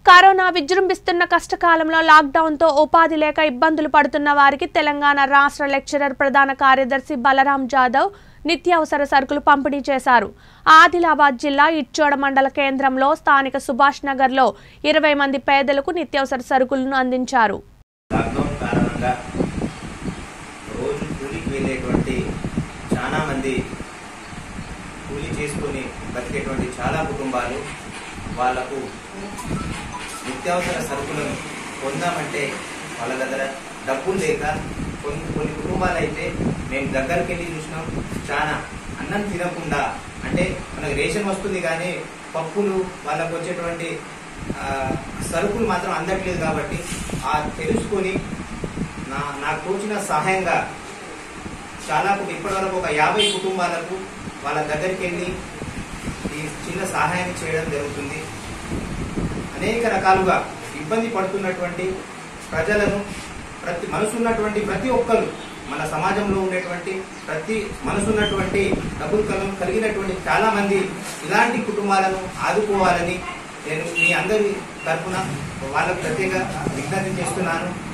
corona విజృంభిస్తున్న కష్టకాలంలో లాక్డౌన్తో ఉపాధి లేక ఇబ్బందులు పడుతున్న వారికి తెలంగాణ రాష్ట్ర లెక్చరర్ ప్రధాన కార్యదర్శి బలరాం జాదవ్ నిత్యావసర సరుకులు పంపిణీ చేశారు ఆదిలాబాద్ జిల్లా ఇచ్చోడ మండల కేంద్రంలో స్థానిక సుభాష్ నగర్లో ఇరవై మంది పేదలకు నిత్యావసర సరుకులను అందించారు లాక్డౌన్ కారణంగా రోజు కూలికి వెళ్ళేటువంటి చాలా మంది కూలి చేసుకొని బతికేటువంటి చాలా కుటుంబాలు వాళ్లకు నిత్యావసర సరుకులను పొందామంటే వాళ్ళ దగ్గర డబ్బులు లేక కొన్ని కొన్ని కుటుంబాలు అయితే మేము దగ్గరికి వెళ్ళి చూసినాం చాలా అన్నం తినకుండా అంటే మనకు రేషన్ వస్తుంది కానీ పప్పులు వాళ్ళకు వచ్చేటువంటి ఆ, సరుకులు మాత్రం అందట్లేదు కాబట్టి ఆ తెలుసుకొని నా నాకు తోచిన సహాయంగా చాలా కు- ఇప్పటివరకు ఒక యాభై కుటుంబాలకు వాళ్ళ దగ్గరికి వెళ్ళి ఈ చిన్న సహాయం చేయడం జరుగుతుంది అనేక రకాలుగా ఇబ్బంది పడుతున్నటువంటి ప్రజలను ప్రతి మనసున్నటువంటి ప్రతి ఒక్కరు మన సమాజంలో ఉండేటువంటి ప్రతి మనసున్నటువంటి డబ్బులు కలం కలిగినటువంటి చాలా మంది ఇలాంటి కుటుంబాలను ఆదుకోవాలని నేను మీ అందరి తరఫున వాళ్ళకు ప్రత్యేక విజ్ఞప్తి చేస్తున్నాను